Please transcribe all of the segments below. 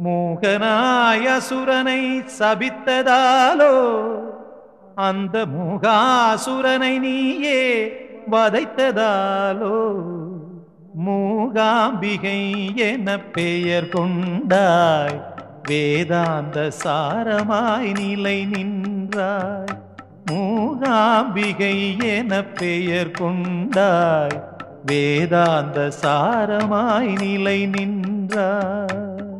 மூகனாய அசுரனை சபித்ததாலோ அந்த மூகாசுரனை நீயே வதைத்ததாலோ மூகாம்பிகை என பெயர் கொண்டாய் வேதாந்த சாரமாய் நிலை நின்றாய் மூகாம்பிகை என பெயர் கொண்டாய் வேதாந்த சாரமாய் நிலை நின்றாய்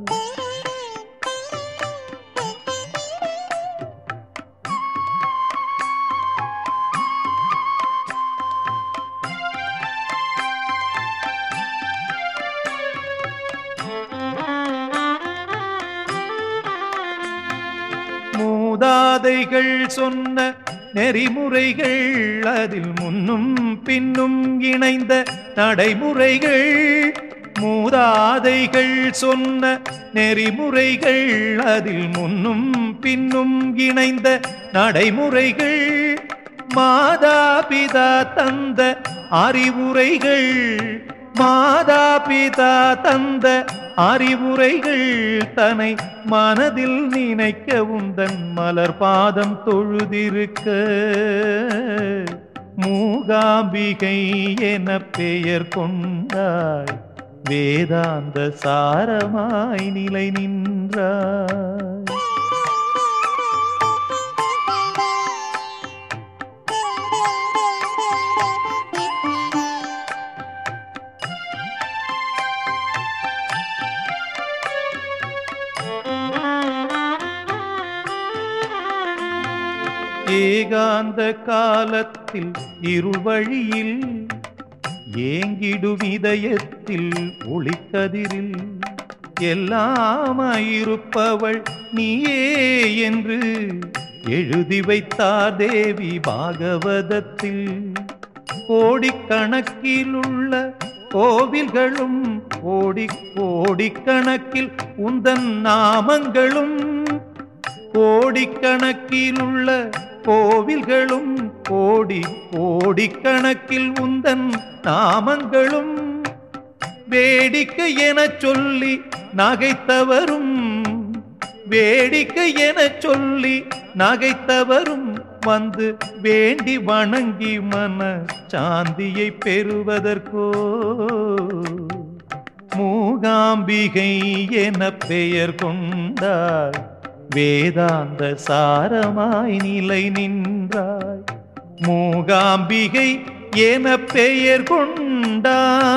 மூதாதைகள் சொன்ன நெறிமுறைகள் அதில் முன்னும் பின்னும் இணைந்த நடைமுறைகள் மூதாதைகள் சொன்ன நெறிமுறைகள் அதில் முன்னும் பின்னும் இணைந்த நடைமுறைகள் மாதா பிதா தந்த அறிவுரைகள் மாதா பிதா தந்த அறிவுரைகள் தன்னை மனதில் நினைக்க உந்தன் மலர் பாதம் தொழுதிருக்க மூகாம்பிகை என பெயர் கொண்டாய் வேதாந்த சாரமாய் நிலை நின்றாய் ஏகாந்த காலத்தில் இருள் வழியில் ஏங்கிடும் இதயத்தில் ஒளிக்கதிரில் எல்லாமாயிருப்பவள் நீயே என்று எழுதி வைத்தார் தேவி பாகவதத்தில் கோடிக்கணக்கில் உள்ள கோவில்களும் கோடி கோடிக்கணக்கில் உந்தன் நாமங்களும் கோடிக்கணக்கில் உள்ள கோவில்களும் கோடி கோடிக்கணக்கில் உந்தன் நாமங்களும் வேடிக்கை எனச் சொல்லி நகைத்தவரும் வேடிக்கை எனச் சொல்லி நகைத்தவரும் வந்து வேண்டி வணங்கி மன சாந்தியை பெறுவதற்கோ மூகாம்பிகை என பெயர் கொண்டாய் வேதாந்த சாரமாய் நிலை நின்றாய் மூகாம்பிகை என பெயர் கொண்டாய்